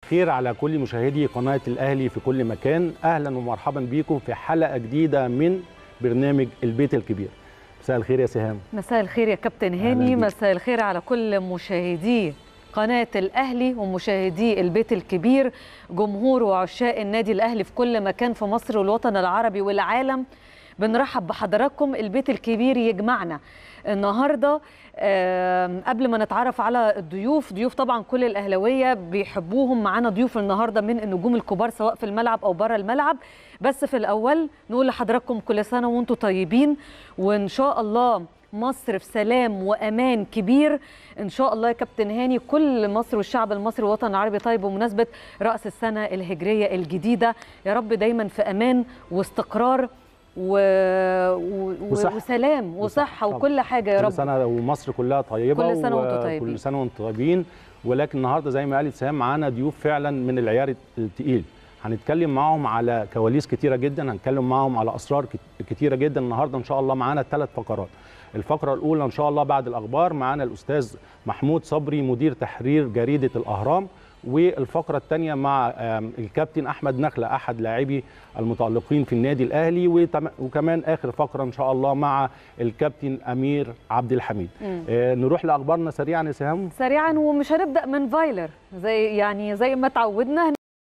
خير على كل مشاهدي قناة الأهلي في كل مكان أهلا ومرحبا بكم في حلقة جديدة من برنامج البيت الكبير مساء الخير يا سهام مساء الخير يا كابتن أهلاً هاني بيك. مساء الخير على كل مشاهدي قناة الأهلي ومشاهدي البيت الكبير جمهور وعشاق النادي الأهلي في كل مكان في مصر والوطن العربي والعالم بنرحب بحضراتكم البيت الكبير يجمعنا النهارده آم، قبل ما نتعرف على الضيوف ضيوف طبعا كل الاهلاويه بيحبوهم معانا ضيوف النهارده من النجوم الكبار سواء في الملعب او بره الملعب بس في الاول نقول لحضراتكم كل سنه وانتم طيبين وان شاء الله مصر في سلام وامان كبير ان شاء الله يا كابتن هاني كل مصر والشعب المصري والوطن العربي طيب بمناسبه راس السنه الهجريه الجديده يا رب دايما في امان واستقرار و... و... وصحة. وسلام وصحه طبعاً. وكل حاجه يا كل رب سنة ومصر كلها طيبة كل سنة وأنتم طيبين. كل سنة وانتم طيبين ولكن النهاردة زي ما قالت سهام معانا ضيوف فعلا من العيار التقيل هنتكلم معاهم على كواليس كتيرة جدا هنتكلم معاهم على أسرار كت- كتيرة جدا النهاردة إن شاء الله معانا ثلاث فقرات الفقرة الأولى إن شاء الله بعد الأخبار معانا الأستاذ محمود صبري مدير تحرير جريدة الأهرام والفقرة الثانية مع آم، الكابتن أحمد نخلة أحد لاعبي المتألقين في النادي الأهلي وتم- وكمان آخر فقرة إن شاء الله مع الكابتن أمير عبد الحميد مم. آه، نروح لأخبارنا سريعا يا سهام سريعا ومش هنبدا من فايلر زي يعني زي ما تعودنا